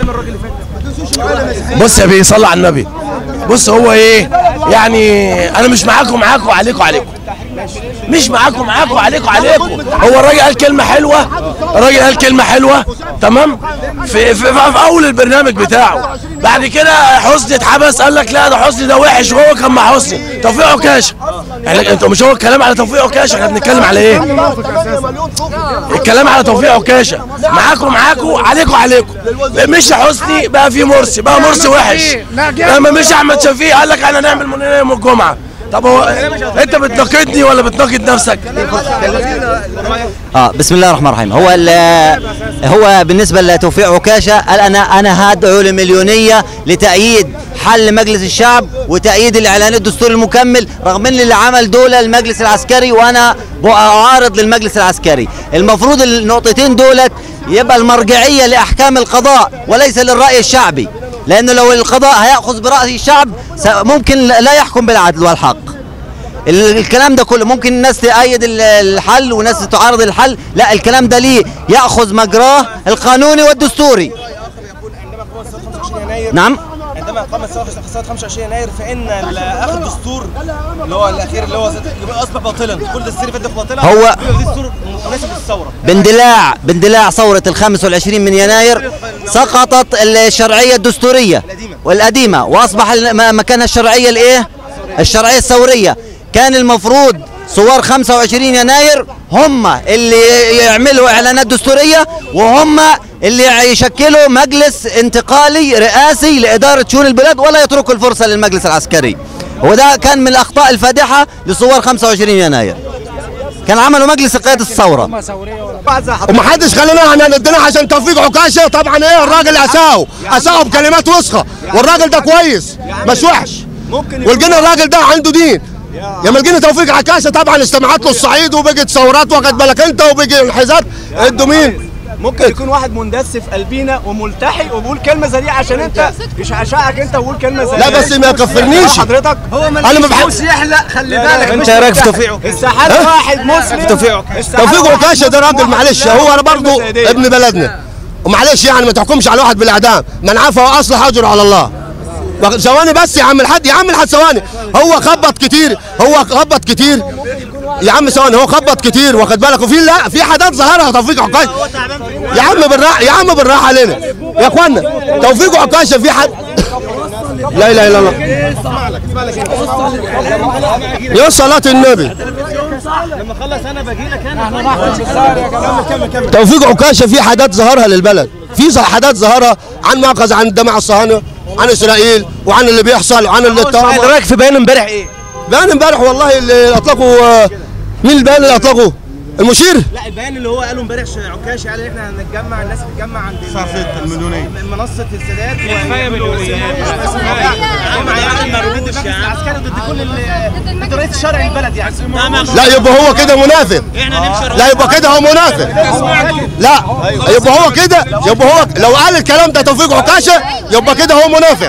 بص يا بيه صلى على النبي بص هو ايه يعني انا مش معاكم معاكم وعليكم عليكم مش معاكم معاكم وعليكم عليكم هو الراجل قال كلمه حلوه الراجل قال كلمه حلوه تمام في, في, في, في اول البرنامج بتاعه بعد كده حسني اتحبس قال لك لا ده حسني ده وحش وهو كان مع حسني توفيق عكاشه احنا انتوا مش هو الكلام على توفيق عكاشه احنا بنتكلم على ايه الكلام على توفيق عكاشه معاكم معاكم عليكم عليكم مش حسني بقى في مرسي بقى مرسي وحش لما مش احمد شفيق قال لك انا نعمل من يوم الجمعه طب هو انت بتناقضني ولا بتناقض نفسك اه بسم الله الرحمن الرحيم هو ال- هو بالنسبه لتوفيق عكاشه قال انا انا هدعو لمليونيه لتأييد حل مجلس الشعب وتأييد الاعلان الدستوري المكمل رغم ان اللي عمل دول المجلس العسكري وانا معارض للمجلس العسكري المفروض النقطتين دولت يبقى المرجعيه لاحكام القضاء وليس للراي الشعبي لانه لو القضاء هياخذ براي الشعب س- ممكن لا يحكم بالعدل والحق ال- الكلام ده كله ممكن الناس تأيد ال- الحل وناس تعارض الحل لا الكلام ده ليه يأخذ مجراه القانوني والدستوري نعم عندما قامت ثوره 25 يناير فان اخر الدستور اللي هو الاخير اللي هو يبقى اصبح باطلا كل الدستور اللي فات ده باطلا هو- يبقى في دستور مناسب للثوره باندلاع باندلاع ثورة ال 25 من يناير سقطت الشرعية الدستورية والقديمة وأصبح الم- مكانها الشرعية الإيه؟ الشرعية الثورية كان المفروض ثوار 25 يناير هم اللي يعملوا إعلانات دستورية وهم اللي يشكلوا مجلس انتقالي رئاسي لإدارة شؤون البلاد ولا يتركوا الفرصة للمجلس العسكري وده كان من الأخطاء الفادحة لثوار 25 يناير كان عملوا مجلس قيادة الثورة ومحدش خلينا احنا ندينا عشان توفيق عكاشه طبعا ايه الراجل اساءه اساءه بكلمات وسخه والراجل ده كويس مش وحش والجن الراجل ده عنده دين يا ما الجن توفيق عكاشه طبعا استمعت له الصعيد وبقت ثورات واخد بالك انت وبقي انحازات ادوا مين ممكن يكون واحد مندس في قلبنا وملتحي وبيقول كلمه زي دي عشان انت مش عشقك انت وقول كلمه زي لا دي. بس ما يكفرنيش حضرتك هو انا ما بحب يحلق خلي بالك انت مش إيه رأيك في ملتحي. توفيق؟ استحال ها؟ واحد مسلم توفيق استحالة توفيق واحد عكاشه ده راجل مسلم معلش يقول هو كلمة برضه زي دي. ابن بلدنا ومعلش يعني ما تحكمش على واحد بالاعدام من عفا واصلح اجره على الله واخد- ثواني بس يا عم الحاج يا عم الحاج ثواني هو خبط كتير هو خبط كتير يا عم ثواني هو خبط كتير واخد بالك وفي لا في حاجات ظاهرها توفيق عكاشه يا عم بالراحه يا عم بالراحه علينا يا اخوانا توفيق عكاشه في حد لا اله الا الله يا صلاه النبي لما خلص انا باجي لك انا كمل كمل كمل توفيق عكاشه في حاجات ظهرها للبلد في ظ- حاجات ظهرها عن مؤاخذ عن الدماء الصهاينه عن اسرائيل وعن اللي بيحصل وعن اللي سؤال، رايك في بيان امبارح ايه؟ بيان امبارح والله اللي اطلقوا آه، مين البيان اللي اطلقوه؟ المشير لا البيان اللي هو قاله امبارح عكاشي قال ان احنا هنتجمع الناس تتجمع عند صافيه المليونيه منصه السادات كفايه مليونيه العسكري ضد كل ال- ضد رئيس الشرعي البلد يعني لا يبقى هو كده منافق لا يبقى كده هو منافق لا يبقى هو كده يبقى هو لو قال الكلام ده توفيق عكاشه يبقى كده هو منافق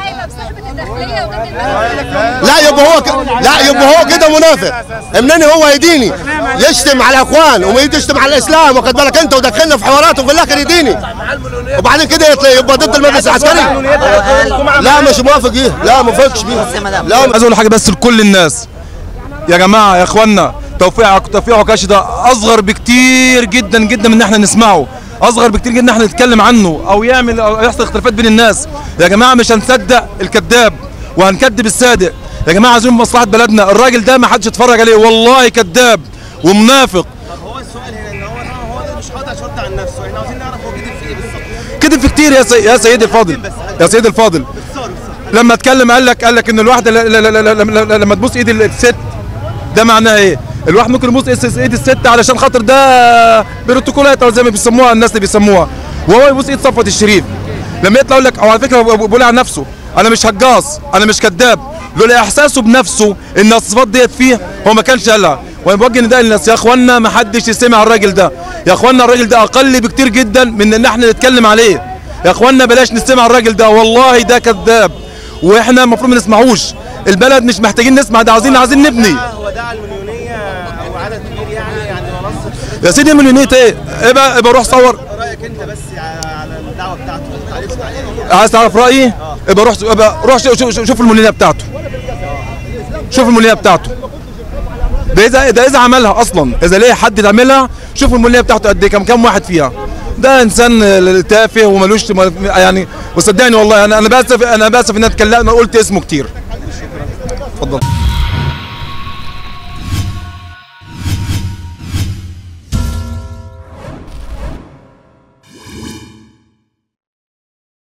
لا يبقى هو ك... لا يبقى هو كده منافق منين هو يديني يشتم على الاخوان ويشتم على الاسلام واخد بالك انت ودخلنا في حوارات وفي الاخر يديني وبعدين كده يطلع يبقى ضد المجلس العسكري لا مش موافق بيه لا ما موافقش بيه لا عايز اقول حاجه بس لكل الناس يا جماعه يا اخوانا توفيق توفيق عكاشي ده اصغر بكتير جدا جدا من ان احنا نسمعه اصغر بكتير جدا ان احنا نتكلم عنه او يعمل او يحصل اختلافات بين الناس يا جماعه مش هنصدق الكذاب وهنكذب الصادق يا جماعه عايزين مصلحه بلدنا الراجل ده ما حدش يتفرج عليه والله كذاب ومنافق هو السؤال هنا ان هو هو ده مش قاطع شرط عن نفسه احنا عاوزين نعرف هو كذب في ايه بالظبط كذب في كتير يا سي... يا سيدي الفاضل يا سيدي الفاضل لما اتكلم قال لك قال لك ان الواحده ل- ل- ل- ل- ل- لما تبوس ايد الست ده معناه ايه؟ الواحد ممكن يبوس إيد- ايد الست علشان خاطر ده بروتوكولات او زي ما بيسموها الناس اللي بيسموها وهو يبوس ايد صفوه الشريف لما يطلع يقول لك او على فكره هو بيقول عن نفسه انا مش هجاص انا مش كذاب لولا احساسه بنفسه ان الصفات ديت فيه هو ما كانش قالها وانا بوجه نداء للناس يا اخوانا ما حدش يسمع الراجل ده يا اخوانا الراجل ده اقل بكتير جدا من ان احنا نتكلم عليه يا اخوانا بلاش نسمع الراجل ده والله ده كذاب واحنا المفروض ما نسمعوش البلد مش محتاجين نسمع ده عايزين عايزين نبني هو دعا المليونيه او عدد كبير يعني يعني منصه يا سيدي مليونية ايه؟ ابقى ابقى روح صور رايك انت بس على الدعوه بتاعته عايز تعرف رايي يبقى روح يبقى روح شوف, شوف, شوف المولينه بتاعته شوف المولينه بتاعته ده اذا ده اذا عملها اصلا اذا ليه حد يعملها شوف المولينه بتاعته قد ايه كم كم واحد فيها ده انسان تافه وملوش يعني وصدقني والله انا انا باسف انا باسف ان انا اتكلمت قلت اسمه كتير اتفضل